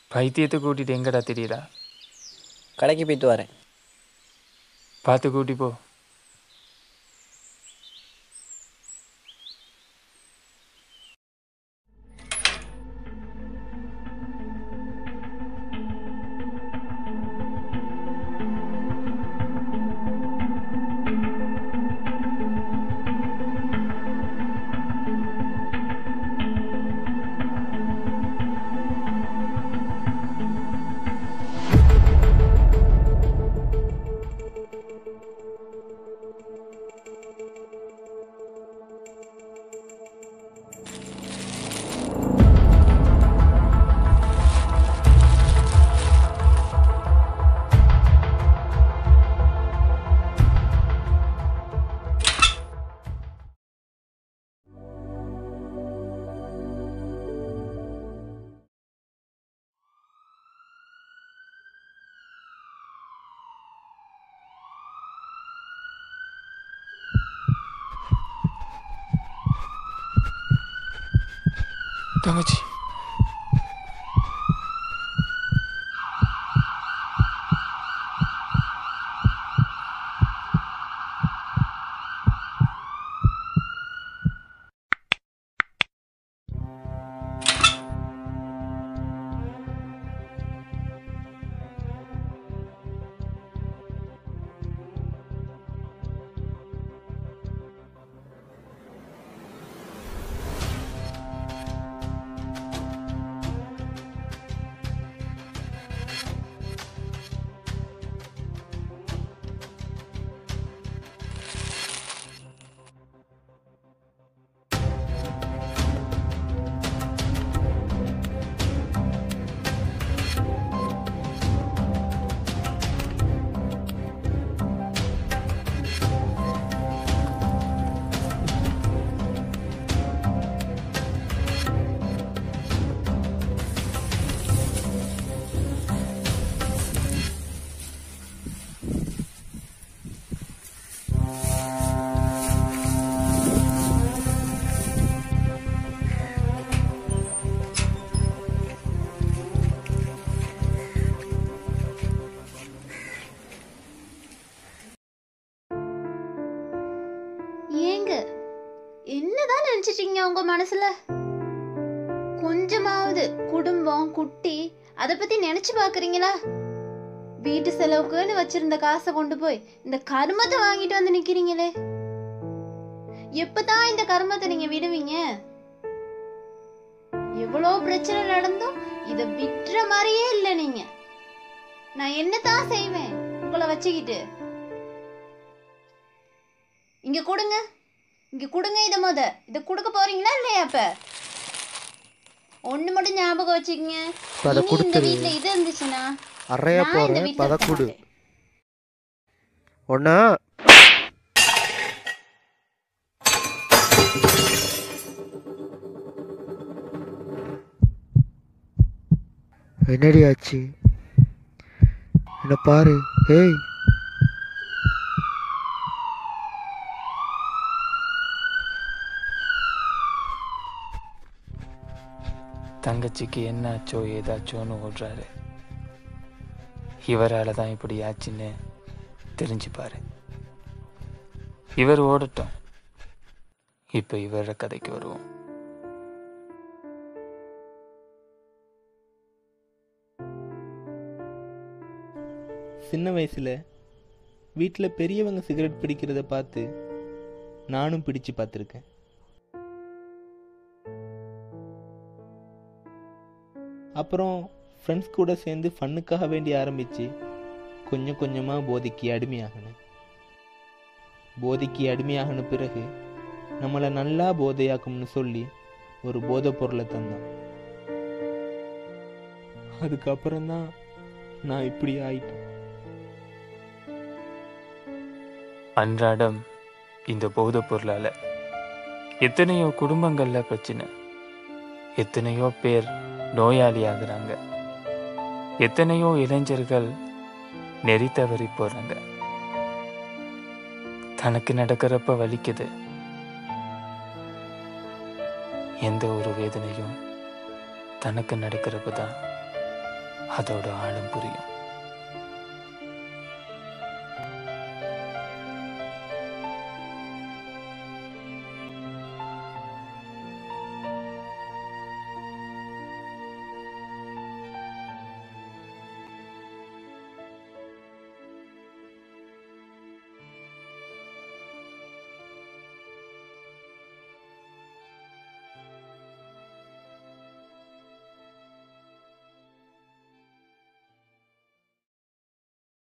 பைத்தியத்தை கூட்டிட்டு எங்கடா தெரியடா கடைக்கு போயிட்டு வரேன் பார்த்து கூட்டி போ தங்கச்சி ஏங்க என்னதான் நினைச்சிட்டீங்க உங்க மனசுல கொஞ்சமாவது குடும்பம் குட்டி அத பத்தி நினைச்சு பாக்குறீங்களா வீட்டு செலவுக்குன்னு வச்சிருந்த காசை கொண்டு போய் இந்த கருமத்தை வாங்கிட்டு வந்து நிக்கிறீங்களே எப்பதான் இந்த கருமத்தை நீங்க விடுவீங்க எவ்வளோ பிரச்சனை நடந்தும் இத விட்டுற மாதிரியே இல்ல நீங்க நான் என்னதான் செய்வேன் உங்களை வச்சுக்கிட்டு இங்க கொடுங்க இங்க கொடுங்க இத முத இத கொடுக்க போறீங்களா இல்லையா அப்ப ஒண்ணு மட்டும் ஞாபகம் வச்சுக்கங்க இப்ப அதை இனி இந்த கொடுத்துரு. வீட்ல இது இருந்துச்சுன்னா அறைய நான் இந்த போறேன் வீட்ல பத இருக்க கொடு மாட்டேன். ஒன்னா என்னடி ஆச்சு என்ன பாரு ஏய் தங்கச்சிக்கு என்னாச்சோ ஏதாச்சோன்னு ஓடுறாரு இவரால தான் இப்படி ஆச்சுன்னு தெரிஞ்சுப்பாரு இவர் ஓடட்டும் இப்போ இவர கதைக்கு வருவோம் சின்ன வயசில் வீட்டில் பெரியவங்க சிகரெட் பிடிக்கிறத பார்த்து நானும் பிடிச்சு பார்த்துருக்கேன் அப்புறம் ஃப்ரெண்ட்ஸ் கூட சேர்ந்து ஃபன்னுக்காக வேண்டி ஆரம்பித்து கொஞ்சம் கொஞ்சமாக போதைக்கு அடிமையாகினேன் போதைக்கு அடிமையாகின பிறகு நம்மளை நல்லா போதையாக்கும்னு சொல்லி ஒரு போதைப் பொருளை தந்தான் அதுக்கப்புறம்தான் நான் இப்படி ஆயிட்டேன் அன்றாடம் இந்த போதைப் பொருளால எத்தனையோ குடும்பங்கள்ல பிரச்சனை எத்தனையோ பேர் நோயாளி ஆகுறாங்க எத்தனையோ இளைஞர்கள் நெறி தவறி போறாங்க தனக்கு நடக்கிறப்ப வலிக்குது எந்த ஒரு வேதனையும் தனக்கு நடக்கிறப்ப தான் அதோட ஆழம் புரியும்